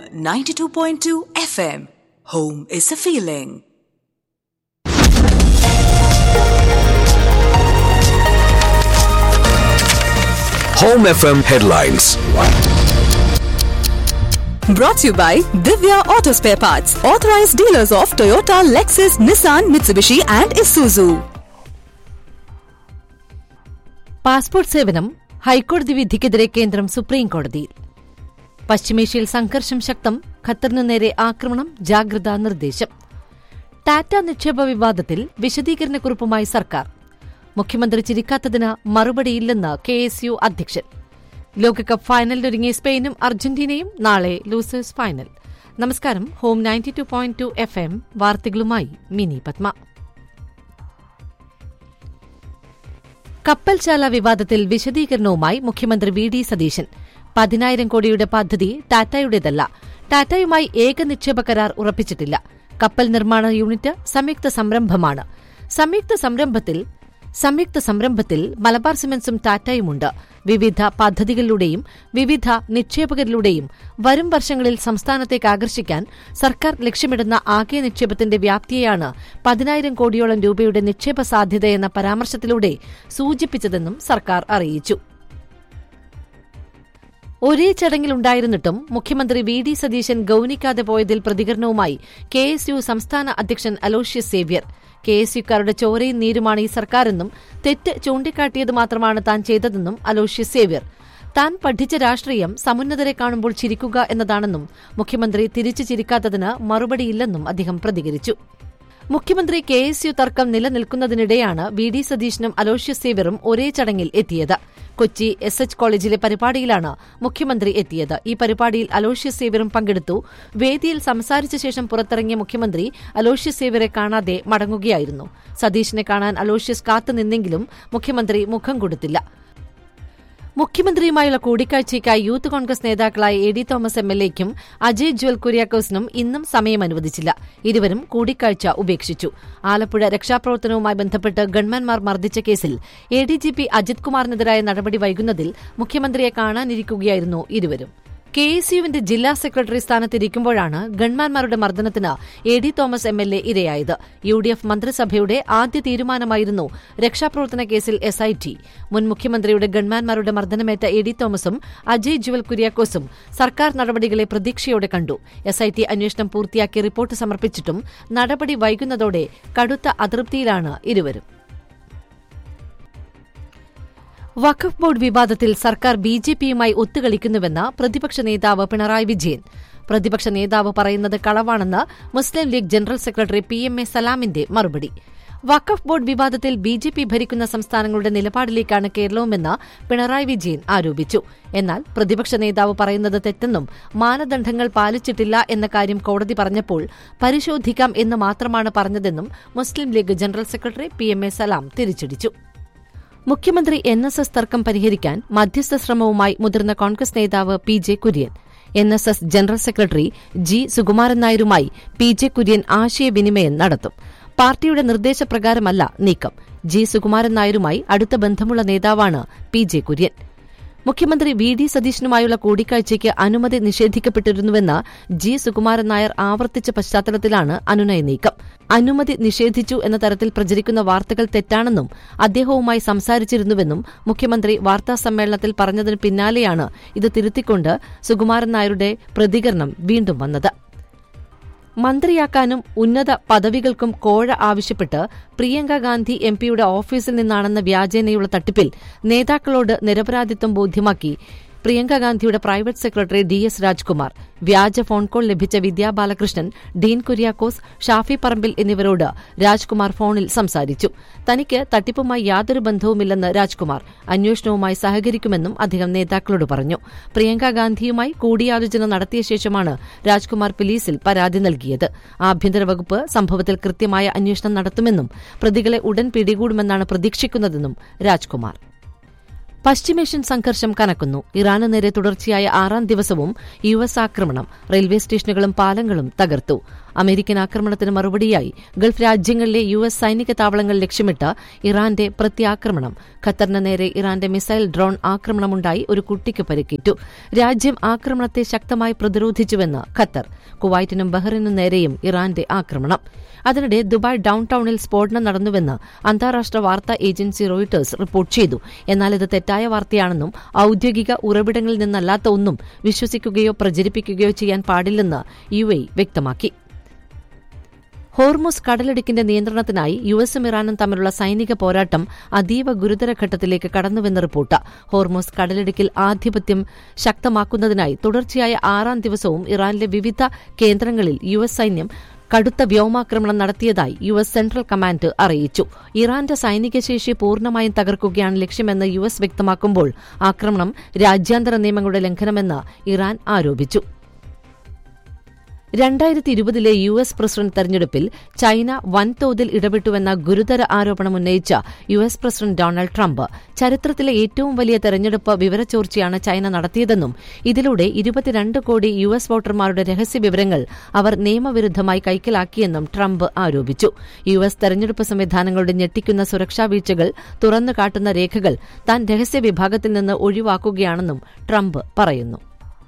92.2 FM. Home is a feeling. Home FM headlines. Brought to you by Divya Auto Spare Parts, authorized dealers of Toyota, Lexus, Nissan, Mitsubishi, and Isuzu. Passport സേവനം ഹൈക്കോടതി വിധിക്കെതിരെ കേന്ദ്രം supreme കോടതിയിൽ പശ്ചിമേഷ്യയിൽ സംഘർഷം ശക്തം ഖത്തറിനു നേരെ ആക്രമണം ജാഗ്രതാ നിർദ്ദേശം ടാറ്റ നിക്ഷേപ വിവാദത്തിൽ വിശദീകരണക്കുറിപ്പുമായി സർക്കാർ മുഖ്യമന്ത്രി ചിരിക്കാത്തതിന് മറുപടിയില്ലെന്ന് കെ എസ് യു അധ്യക്ഷൻ ലോകകപ്പ് ഫൈനലിനൊരുങ്ങിയ സ്പെയിനും അർജന്റീനയും നാളെ ലൂസേഴ്സ് ഫൈനൽ നമസ്കാരം home ninety two point two F M വാർത്തകളുമായി മിനി പത്മ കപ്പൽശാല വിവാദത്തിൽ വിശദീകരണവുമായി മുഖ്യമന്ത്രി വി ഡി സതീശൻ പതിനായിരം കോടിയുടെ പദ്ധതി ടാറ്റയുടേതല്ല ടാറ്റയുമായി ഏക നിക്ഷേപ കരാർ ഉറപ്പിച്ചിട്ടില്ല കപ്പൽ നിർമ്മാണ യൂണിറ്റ് സംയുക്ത സംരംഭമാണ് സംയുക്ത സംരംഭത്തിൽ സംയുക്ത സംരംഭത്തിൽ മലബാർ സിമന്റ്സും ടാറ്റയുമുണ്ട് വിവിധ പദ്ധതികളിലൂടെയും വിവിധ നിക്ഷേപകരിലൂടെയും വരും വർഷങ്ങളിൽ സംസ്ഥാനത്തേക്ക് ആകർഷിക്കാൻ സർക്കാർ ലക്ഷ്യമിടുന്ന ആകെ നിക്ഷേപത്തിന്റെ വ്യാപ്തിയെയാണ് പതിനായിരം കോടിയോളം രൂപയുടെ നിക്ഷേപ സാധ്യതയെന്ന പരാമർശത്തിലൂടെ സൂചിപ്പിച്ചതെന്നും സർക്കാർ അറിയിച്ചു ഒരേ ചടങ്ങിലുണ്ടായിരുന്നിട്ടും മുഖ്യമന്ത്രി വി ഡി സതീശൻ ഗൌനിക്കാതെ പോയതിൽ പ്രതികരണവുമായി കെ എസ് യു സംസ്ഥാന അധ്യക്ഷൻ അലോഷ്യസ് സേവ്യർ കെ എസ് യുക്കാരുടെ ചോരയും നീരുമാണ് ഈ സർക്കാരെന്നും തെറ്റ് ചൂണ്ടിക്കാട്ടിയത് മാത്രമാണ് താൻ ചെയ്തതെന്നും അലോഷ്യസ് സേവ്യർ താൻ പഠിച്ച രാഷ്ട്രീയം സമുന്നതരെ കാണുമ്പോൾ ചിരിക്കുക എന്നതാണെന്നും മുഖ്യമന്ത്രി തിരിച്ചു ചിരിക്കാത്തതിന് മറുപടിയില്ലെന്നും അദ്ദേഹം പ്രതികരിച്ചു മുഖ്യമന്ത്രി കെ എസ് യു തർക്കം നിലനിൽക്കുന്നതിനിടെയാണ് വി ഡി സതീശനും അലോഷ്യസ് സേവ്യറും ഒരേ ചടങ്ങിൽ എത്തിയത് കൊച്ചി എസ് എച്ച് കോളേജിലെ പരിപാടിയിലാണ് മുഖ്യമന്ത്രി എത്തിയത് ഈ പരിപാടിയിൽ അലോഷ്യസ് സേവ്യറും പങ്കെടുത്തു വേദിയിൽ സംസാരിച്ച ശേഷം പുറത്തിറങ്ങിയ മുഖ്യമന്ത്രി അലോഷ്യസ് സേവ്യറെ കാണാതെ മടങ്ങുകയായിരുന്നു സതീശിനെ കാണാൻ അലോഷ്യസ് കാത്തുനിന്നെങ്കിലും മുഖ്യമന്ത്രി മുഖം കൊടുത്തില്ല മുഖ്യമന്ത്രിയുമായുള്ള കൂടിക്കാഴ്ചയ്ക്കായി യൂത്ത് കോൺഗ്രസ് നേതാക്കളായ A D Thomas M L എക്കും അജയ് ജ്വൽ കുര്യാക്കോസിനും ഇന്നും സമയം അനുവദിച്ചില്ല ഇരുവരും കൂടിക്കാഴ്ച ഉപേക്ഷിച്ചു ആലപ്പുഴ രക്ഷാപ്രവർത്തനവുമായി ബന്ധപ്പെട്ട് ഗൺമാൻമാർ മർദ്ദിച്ച കേസിൽ A D G P Ajith കുമാറിനെതിരായ നടപടി വൈകുന്നതിൽ മുഖ്യമന്ത്രിയെ കാണാനിരിക്കുകയായിരുന്നു ഇരുവരും കെ എസ് യുവിന്റെ ജില്ലാ സെക്രട്ടറി സ്ഥാനത്തിരിക്കുമ്പോഴാണ് ഗൺമാൻമാരുടെ മർദ്ദനത്തിന് A D Thomas M L A ഇരയായത് യു ഡി എഫ് മന്ത്രിസഭയുടെ ആദ്യ തീരുമാനമായിരുന്നു രക്ഷാപ്രവർത്തന കേസിൽ എസ് ഐ ടി മുൻ മുഖ്യമന്ത്രിയുടെ ഗൺമാൻമാരുടെ മർദ്ദനമേറ്റ എ ഡി തോമസും അജയ് ജുവൽ കുര്യാക്കോസും സർക്കാർ നടപടികളെ പ്രതീക്ഷയോടെ കണ്ടു എസ് ഐ ടി അന്വേഷണം പൂർത്തിയാക്കി റിപ്പോർട്ട് സമർപ്പിച്ചിട്ടും നടപടി വൈകുന്നതോടെ കടുത്ത അതൃപ്തിയിലാണ് ഇരുവരും വഖഫ് ബോർഡ് വിവാദത്തിൽ സർക്കാർ ബി ജെ പിയുമായി ഒത്തുകളിക്കുന്നുവെന്ന് പ്രതിപക്ഷ നേതാവ് പിണറായി വിജയൻ പ്രതിപക്ഷ നേതാവ് പറയുന്നത് കളവാണെന്ന് Muslim League general secretary P M A സലാമിന്റെ മറുപടി വഖഫ് ബോർഡ് വിവാദത്തിൽ ബി ജെ പി ഭരിക്കുന്ന സംസ്ഥാനങ്ങളുടെ നിലപാടിലേക്കാണ് കേരളവുമെന്ന് പിണറായി വിജയൻ ആരോപിച്ചു എന്നാൽ പ്രതിപക്ഷ നേതാവ് പറയുന്നത് തെറ്റെന്നും മാനദണ്ഡങ്ങൾ പാലിച്ചിട്ടില്ല എന്ന കാര്യം കോടതി പറഞ്ഞപ്പോൾ പരിശോധിക്കാം എന്ന് മാത്രമാണ് പറഞ്ഞതെന്നും Muslim League general secretary P M A Salam തിരിച്ചടിച്ചു മുഖ്യമന്ത്രി എൻ എസ് എസ് തർക്കം പരിഹരിക്കാൻ മധ്യസ്ഥ ശ്രമവുമായി മുതിർന്ന കോൺഗ്രസ് നേതാവ് P J Kurian N S S general secretary G Sukumaran നായരുമായി പി ജെ കുര്യൻ ആശയവിനിമയം നടത്തും പാർട്ടിയുടെ നിർദ്ദേശപ്രകാരമല്ല നീക്കം ജി സുകുമാരൻ നായരുമായി അടുത്ത ബന്ധമുള്ള നേതാവാണ് പി ജെ കുര്യൻ മുഖ്യമന്ത്രി വി ഡി സതീശനുമായുള്ള കൂടിക്കാഴ്ചയ്ക്ക് അനുമതി നിഷേധിക്കപ്പെട്ടിരുന്നുവെന്ന് ജി സുകുമാരൻ നായർ ആവർത്തിച്ച പശ്ചാത്തലത്തിലാണ് അനുനയ നീക്കം അനുമതി നിഷേധിച്ചു എന്ന തരത്തിൽ പ്രചരിക്കുന്ന വാർത്തകൾ തെറ്റാണെന്നും അദ്ദേഹവുമായി സംസാരിച്ചിരുന്നുവെന്നും മുഖ്യമന്ത്രി വാർത്താസമ്മേളനത്തിൽ പറഞ്ഞതിന് പിന്നാലെയാണ് ഇത് തിരുത്തിക്കൊണ്ട് സുകുമാരൻ നായരുടെ പ്രതികരണം വീണ്ടും വന്നത് മന്ത്രിയാക്കാനും ഉന്നത പദവികൾക്കും കോഴ ആവശ്യപ്പെട്ട് പ്രിയങ്ക ഗാന്ധി എംപിയുടെ ഓഫീസിൽ നിന്നാണെന്ന വ്യാജേനയുള്ള തട്ടിപ്പിൽ നേതാക്കളോട് നിരപരാധിത്വം ബോധ്യമാക്കി പ്രിയങ്ക ഗാന്ധിയുടെ private secretary D S Rajkumar വ്യാജ ഫോൺ കോൾ ലഭിച്ച വിദ്യാ ബാലകൃഷ്ണൻ ഡീൻ കുര്യാക്കോസ് ഷാഫി പറമ്പിൽ എന്നിവരോട് രാജ്കുമാർ ഫോണിൽ സംസാരിച്ചു തനിക്ക് തട്ടിപ്പുമായി യാതൊരു ബന്ധവുമില്ലെന്ന് രാജ്കുമാർ അന്വേഷണവുമായി സഹകരിക്കുമെന്നും അദ്ദേഹം നേതാക്കളോട് പറഞ്ഞു പ്രിയങ്ക ഗാന്ധിയുമായി കൂടിയാലോചന നടത്തിയ ശേഷമാണ് രാജ്കുമാർ പോലീസിൽ പരാതി നൽകിയത് ആഭ്യന്തര വകുപ്പ് സംഭവത്തിൽ കൃത്യമായ അന്വേഷണം നടത്തുമെന്നും പ്രതികളെ ഉടൻ പിടികൂടുമെന്നാണ് പ്രതീക്ഷിക്കുന്നതെന്നും രാജ്കുമാർ പശ്ചിമേഷ്യൻ സംഘർഷം കനക്കുന്നു ഇറാന് നേരെ തുടർച്ചയായ ആറാം ദിവസവും യു എസ് ആക്രമണം റെയിൽവേ സ്റ്റേഷനുകളും പാലങ്ങളും തകർത്തു അമേരിക്കൻ ആക്രമണത്തിന് മറുപടിയായി ഗൾഫ് രാജ്യങ്ങളിലെ യു എസ് സൈനിക താവളങ്ങൾ ലക്ഷ്യമിട്ട് ഇറാന്റെ പ്രത്യാക്രമണം ഖത്തറിന് നേരെ ഇറാന്റെ മിസൈൽ ഡ്രോൺ ആക്രമണമുണ്ടായി ഒരു കുട്ടിക്ക് പരിക്കേറ്റു രാജ്യം ആക്രമണത്തെ ശക്തമായി പ്രതിരോധിച്ചുവെന്ന് ഖത്തർ കുവൈറ്റിനും ബഹ്റിനും നേരെയും ഇറാന്റെ ആക്രമണം അതിനിടെ ദുബായ് ഡൌൺ ടൌണിൽ സ്ഫോടനം നടന്നുവെന്ന് അന്താരാഷ്ട്ര വാർത്താ ഏജൻസി റോയിട്ടേഴ്സ് റിപ്പോർട്ട് ചെയ്തു എന്നാൽ ഇത് തെറ്റായ വാർത്തയാണെന്നും ഔദ്യോഗിക ഉറവിടങ്ങളിൽ നിന്നല്ലാത്ത ഒന്നും വിശ്വസിക്കുകയോ പ്രചരിപ്പിക്കുകയോ ചെയ്യാൻ പാടില്ലെന്ന് യു എ വ്യക്തമാക്കി ഹോർമുസ് കടലിടുക്കിന്റെ നിയന്ത്രണത്തിനായി യു എസും ഇറാനും തമ്മിലുള്ള സൈനിക പോരാട്ടം അതീവ ഗുരുതര ഘട്ടത്തിലേക്ക് കടന്നുവെന്ന് റിപ്പോർട്ട് ഹോർമുസ് കടലിടുക്കിൽ ആധിപത്യം ശക്തമാക്കുന്നതിനായി തുടർച്ചയായ ആറാം ദിവസവും ഇറാനിലെ വിവിധ കേന്ദ്രങ്ങളിൽ യു എസ് സൈന്യം കടുത്ത വ്യോമാക്രമണം നടത്തിയതായി യു എസ് സെൻട്രൽ കമാൻഡ് അറിയിച്ചു ഇറാന്റെ സൈനിക ശേഷി പൂർണ്ണമായും തകർക്കുകയാണ് ലക്ഷ്യമെന്ന് യു എസ് വ്യക്തമാക്കുമ്പോൾ ആക്രമണം രാജ്യാന്തര നിയമങ്ങളുടെ ലംഘനമെന്ന് ഇറാൻ ആരോപിച്ചു രണ്ടായിരത്തി ഇരുപതിലെ യു എസ് പ്രസിഡന്റ് തെരഞ്ഞെടുപ്പിൽ ചൈന വൻതോതിൽ ഇടപെട്ടുവെന്ന ഗുരുതര ആരോപണം ഉന്നയിച്ച U S president Donald Trump ചരിത്രത്തിലെ ഏറ്റവും വലിയ തെരഞ്ഞെടുപ്പ് വിവരച്ചോർച്ചയാണ് ചൈന നടത്തിയതെന്നും ഇതിലൂടെ ഇരുപത്തിരണ്ട് കോടി യു എസ് വോട്ടർമാരുടെ രഹസ്യ വിവരങ്ങൾ അവർ നിയമവിരുദ്ധമായി കൈക്കലാക്കിയെന്നും ട്രംപ് ആരോപിച്ചു യു എസ് തെരഞ്ഞെടുപ്പ് സംവിധാനങ്ങളുടെ ഞെട്ടിക്കുന്ന സുരക്ഷാ വീഴ്ചകൾ തുറന്നു കാട്ടുന്ന രേഖകൾ താൻ രഹസ്യ വിഭാഗത്തിൽ നിന്ന് ഒഴിവാക്കുകയാണെന്നും ട്രംപ് പറയുന്നു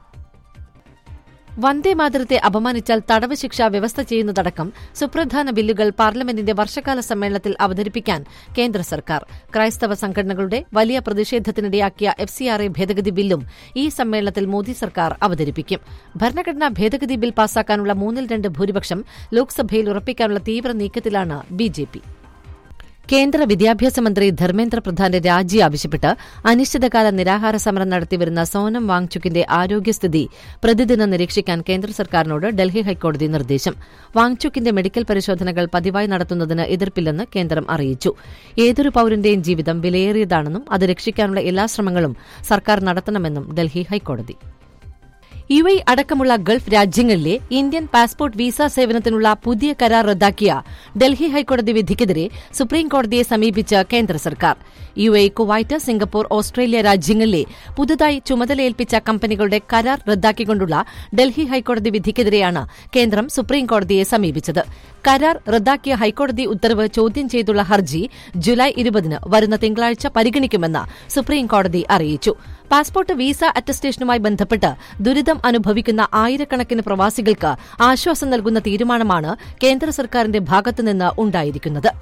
വന്ദേമാതരത്തെ അപമാനിച്ചാൽ തടവ് ശിക്ഷ വ്യവസ്ഥ ചെയ്യുന്നതടക്കം സുപ്രധാന ബില്ലുകൾ പാർലമെന്റിന്റെ വർഷകാല സമ്മേളനത്തിൽ അവതരിപ്പിക്കാൻ കേന്ദ്ര സർക്കാർ ക്രൈസ്തവ സംഘടനകളുടെ വലിയ പ്രതിഷേധത്തിനിടയാക്കിയ എഫ് സി ആർ എ ഭേദഗതി ബില്ലും ഈ സമ്മേളനത്തിൽ മോദി സർക്കാർ അവതരിപ്പിക്കും ഭരണഘടനാ ഭേദഗതി ബിൽ പാസാക്കാനുള്ള മൂന്നിൽ രണ്ട് ഭൂരിപക്ഷം ലോക്സഭയിൽ ഉറപ്പിക്കാനുള്ള തീവ്ര നീക്കത്തിലാണ് ബിജെപി കേന്ദ്ര വിദ്യാഭ്യാസ മന്ത്രി ധർമ്മേന്ദ്ര പ്രധാന്റെ രാജി ആവശ്യപ്പെട്ട് അനിശ്ചിതകാല നിരാഹാര സമരം നടത്തിവരുന്ന സോനം വാങ്ചുക്കിന്റെ ആരോഗ്യസ്ഥിതി പ്രതിദിനം നിരീക്ഷിക്കാൻ കേന്ദ്ര സർക്കാരിനോട് ഡൽഹി ഹൈക്കോടതി നിർദ്ദേശം വാങ്ചുക്കിന്റെ മെഡിക്കൽ പരിശോധനകൾ പതിവായി നടത്തുന്നതിന് എതിർപ്പില്ലെന്ന് കേന്ദ്രം അറിയിച്ചു ഏതൊരു പൌരന്റെയും ജീവിതം വിലയേറിയതാണെന്നും അത് രക്ഷിക്കാനുള്ള എല്ലാ ശ്രമങ്ങളും സർക്കാർ നടത്തണമെന്നും ഡൽഹി ഹൈക്കോടതി യു എ അടക്കമുള്ള ഗൾഫ് രാജ്യങ്ങളിലെ ഇന്ത്യൻ പാസ്പോർട്ട് വിസ സേവനത്തിനുള്ള പുതിയ കരാർ റദ്ദാക്കിയ ഡൽഹി ഹൈക്കോടതി വിധിക്കെതിരെ സുപ്രീംകോടതിയെ സമീപിച്ച കേന്ദ്ര സർക്കാർ U A Kuwait Singapore Australia രാജ്യങ്ങളിലെ പുതുതായി ചുമതലയേൽപ്പിച്ച കമ്പനികളുടെ കരാർ റദ്ദാക്കിക്കൊണ്ടുള്ള ഡൽഹി ഹൈക്കോടതി വിധിക്കെതിരെയാണ് കേന്ദ്രം സുപ്രീംകോടതിയെ സമീപിച്ചത് കരാർ റദ്ദാക്കിയ ഹൈക്കോടതി ഉത്തരവ് ചോദ്യം ചെയ്തുള്ള ഹർജി ജൂലൈ ഇരുപതിന് വരുന്ന തിങ്കളാഴ്ച പരിഗണിക്കുമെന്ന് സുപ്രീംകോടതി അറിയിച്ചു പാസ്പോർട്ട് വിസ അറ്റസ്റ്റേഷനുമായി ബന്ധപ്പെട്ട് ദുരിതം അനുഭവിക്കുന്ന ആയിരക്കണക്കിന് പ്രവാസികൾക്ക് ആശ്വാസം നൽകുന്ന തീരുമാനമാണ് കേന്ദ്ര സർക്കാരിന്റെ ഭാഗത്തുനിന്ന് ഉണ്ടായിരിക്കുന്നത്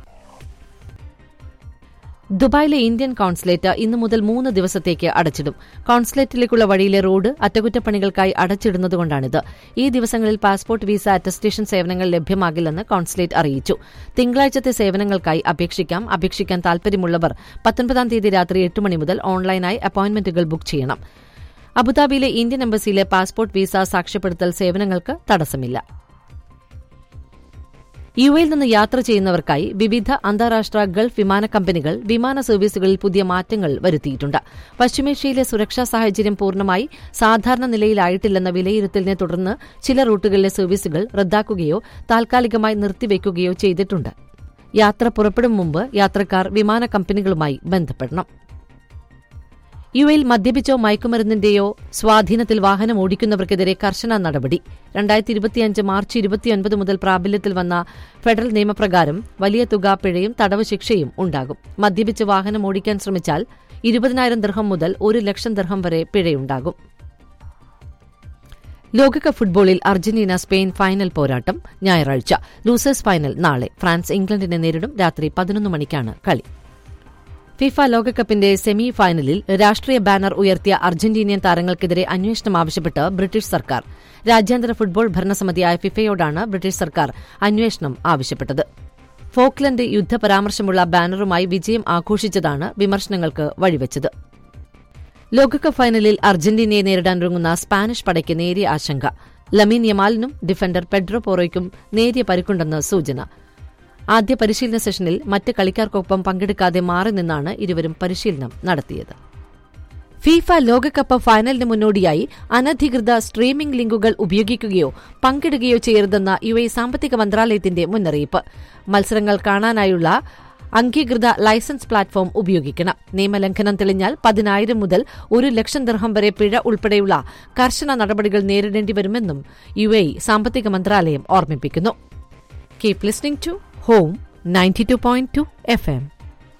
ദുബായിലെ ഇന്ത്യൻ കോൺസുലേറ്റ് ഇന്നു മുതൽ മൂന്ന് ദിവസത്തേക്ക് അടച്ചിടും കോൺസുലേറ്റിലേക്കുള്ള വഴിയിലെ റോഡ് അറ്റകുറ്റപ്പണികൾക്കായി അടച്ചിടുന്നതുകൊണ്ടാണിത് ഈ ദിവസങ്ങളിൽ പാസ്പോർട്ട് വിസ അറ്റസ്റ്റേഷൻ സേവനങ്ങൾ ലഭ്യമാകില്ലെന്ന് കോൺസുലേറ്റ് അറിയിച്ചു തിങ്കളാഴ്ചത്തെ സേവനങ്ങൾക്കായി അപേക്ഷിക്കാം അപേക്ഷിക്കാൻ താൽപര്യമുള്ളവർ പത്തൊൻപതാം തീയതി രാത്രി എട്ട് മണി മുതൽ ഓൺലൈനായി അപ്പോയിന്റ്മെന്റുകൾ ബുക്ക് ചെയ്യണം അബുദാബിയിലെ ഇന്ത്യൻ എംബസിയിലെ പാസ്പോർട്ട് വിസ സാക്ഷ്യപ്പെടുത്തൽ സേവനങ്ങൾക്ക് തടസ്സമില്ല യു എയിൽ നിന്ന് യാത്ര ചെയ്യുന്നവർക്കായി വിവിധ അന്താരാഷ്ട്ര ഗൾഫ് വിമാന കമ്പനികൾ വിമാന സർവീസുകളിൽ പുതിയ മാറ്റങ്ങൾ വരുത്തിയിട്ടുണ്ട് പശ്ചിമേഷ്യയിലെ സുരക്ഷാ സാഹചര്യം പൂർണ്ണമായി സാധാരണ നിലയിലായിട്ടില്ലെന്ന വിലയിരുത്തലിനെ തുടർന്ന് ചില റൂട്ടുകളിലെ സർവീസുകൾ റദ്ദാക്കുകയോ താൽക്കാലികമായി നിർത്തിവെക്കുകയോ ചെയ്തിട്ടുണ്ട് യാത്ര പുറപ്പെടും മുമ്പ് യാത്രക്കാർ വിമാന കമ്പനികളുമായി ബന്ധപ്പെടണം യു എയിൽ മദ്യപിച്ചോ മയക്കുമരുന്നിന്റെയോ സ്വാധീനത്തിൽ വാഹനം ഓടിക്കുന്നവർക്കെതിരെ കർശന നടപടി രണ്ടായിരത്തി ഇരുപത്തിയഞ്ച് മാർച്ച് ഇരുപത്തിയൊൻപത് മുതൽ പ്രാബല്യത്തിൽ വന്ന ഫെഡറൽ നിയമപ്രകാരം വലിയ തുക പിഴയും തടവ് ശിക്ഷയും ഉണ്ടാകും മദ്യപിച്ച് വാഹനം ഓടിക്കാൻ ശ്രമിച്ചാൽ ഇരുപതിനായിരം ദർഹം മുതൽ ഒരു ലക്ഷം ദർഹം വരെ പിഴയുണ്ടാകും ലോകകപ്പ് ഫുട്ബോളിൽ അർജന്റീന സ്പെയിൻ ഫൈനൽ പോരാട്ടം ഞായറാഴ്ച ലൂസേഴ്സ് ഫൈനൽ നാളെ ഫ്രാൻസ് ഇംഗ്ലണ്ടിനെ നേരിടും രാത്രി പതിനൊന്ന് മണിക്കാണ് കളി ഫിഫ ലോകകപ്പിന്റെ സെമി ഫൈനലിൽ രാഷ്ട്രീയ ബാനർ ഉയർത്തിയ അർജന്റീനിയൻ താരങ്ങൾക്കെതിരെ അന്വേഷണം ആവശ്യപ്പെട്ട് ബ്രിട്ടീഷ് സർക്കാർ രാജ്യാന്തര ഫുട്ബോൾ ഭരണസമിതിയായ ഫിഫയോടാണ് ബ്രിട്ടീഷ് സർക്കാർ അന്വേഷണം ആവശ്യപ്പെട്ടത് ഫോക്ലൻഡ് യുദ്ധപരാമർശമുള്ള ബാനറുമായി വിജയം ആഘോഷിച്ചതാണ് വിമർശനങ്ങൾക്ക് വഴിവെച്ചത് ലോകകപ്പ് ഫൈനലിൽ അർജന്റീനയെ നേരിടാനൊരുങ്ങുന്ന സ്പാനിഷ് പടയ്ക്ക് നേരിയ ആശങ്ക ലമീൻ യമാലിനും ഡിഫൻഡർ പെഡ്രോ പോറോയ്ക്കും നേരിയ പരിക്കുണ്ടെന്ന് സൂചന ആദ്യ പരിശീലന സെഷനിൽ മറ്റ് കളിക്കാർക്കൊപ്പം പങ്കെടുക്കാതെ മാറി നിന്നാണ് ഇരുവരും പരിശീലനം നടത്തിയത് ഫിഫ ലോകകപ്പ് ഫൈനലിന് മുന്നോടിയായി അനധികൃത സ്ട്രീമിംഗ് ലിങ്കുകൾ ഉപയോഗിക്കുകയോ പങ്കിടുകയോ ചെയ്യരുതെന്ന യു എ സാമ്പത്തിക മന്ത്രാലയത്തിന്റെ മുന്നറിയിപ്പ് മത്സരങ്ങൾ കാണാനായുള്ള അംഗീകൃത ലൈസൻസ് പ്ലാറ്റ്ഫോം ഉപയോഗിക്കണം നിയമലംഘനം തെളിഞ്ഞാൽ പതിനായിരം മുതൽ ഒരു ലക്ഷം ദിർഹം വരെ പിഴ ഉൾപ്പെടെയുള്ള കർശന നടപടികൾ നേരിടേണ്ടി വരുമെന്നും യു എ സാമ്പത്തിക മന്ത്രാലയം ഓർമ്മിപ്പിക്കുന്നു keep listening to home ninety two point two F M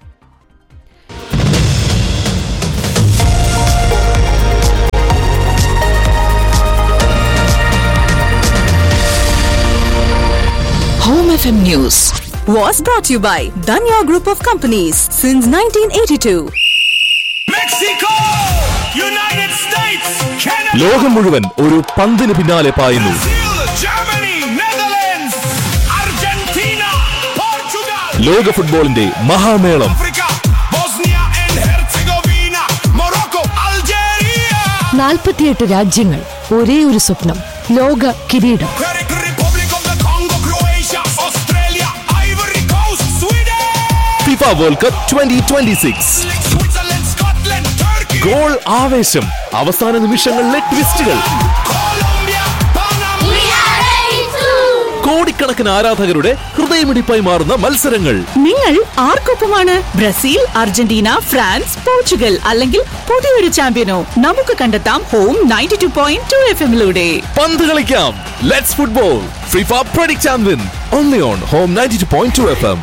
Home FM News was brought to you by Danya Group of Companies since 1982. Mexico! United States! Canada! ലോകം മുഴുവൻ ഒരു പന്തിന് പിന്നാലെ പായുന്നു Brazil! Germany! Netherlands! Argentina! Portugal! ലോക ഫുട്ബോളിന്റെ മഹാമേളം Africa! Bosnia and Herzegovina! Morocco! Algeria! നാൽപ്പത്തിയെട്ട് രാജ്യങ്ങൾ ഒരേ ഒരു സ്വപ്നം ലോക കിരീടം Czech Republic of the Congo! Croatia! Australia! Ivory Coast! Sweden! FIFA world cup twenty twenty six Switzerland! Scotland! Turkey! Goal ആവേശം അവസാന നിമിഷങ്ങളിലെ ട്വിസ്റ്റുകൾ Colombia! Panama! കോടിക്കണക്കിന് ആരാധകരുടെ ഹൃദയമിടിപ്പായി മാറുന്ന മത്സരങ്ങൾ നിങ്ങൾ ആർക്കൊപ്പമാണ് ബ്രസീൽ അർജന്റീന ഫ്രാൻസ് പോർച്ചുഗൽ അല്ലെങ്കിൽ പുതിയൊരു ചാമ്പ്യനോ നമുക്ക് കണ്ടെത്താം home ninety two point two F എമ്മിലൂടെ പന്ത് കളിക്കാം let's football FIFA predict champion win only on home ninety two point two F M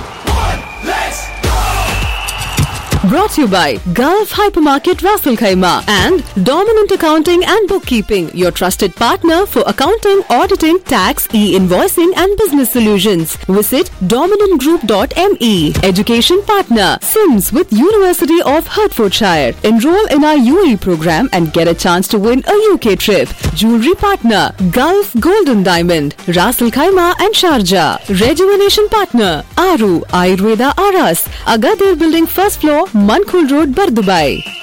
Brought to you by Gulf Hypermarket Raffle Khaima and Dominant Accounting and Bookkeeping, your trusted partner for accounting, auditing, tax, e-invoicing and business solutions. Visit dominantgroup.me. Education partner, Sims with University of Hertfordshire. Enroll in our UAE program and get a chance to win a UK trip. Jewelry partner, Gulf Golden Diamond, Raffle Khaima and Sharjah. Rejuvenation partner, Aru Ayurveda Aras, Agadir Building first floor, Mankul Road, Bardubai.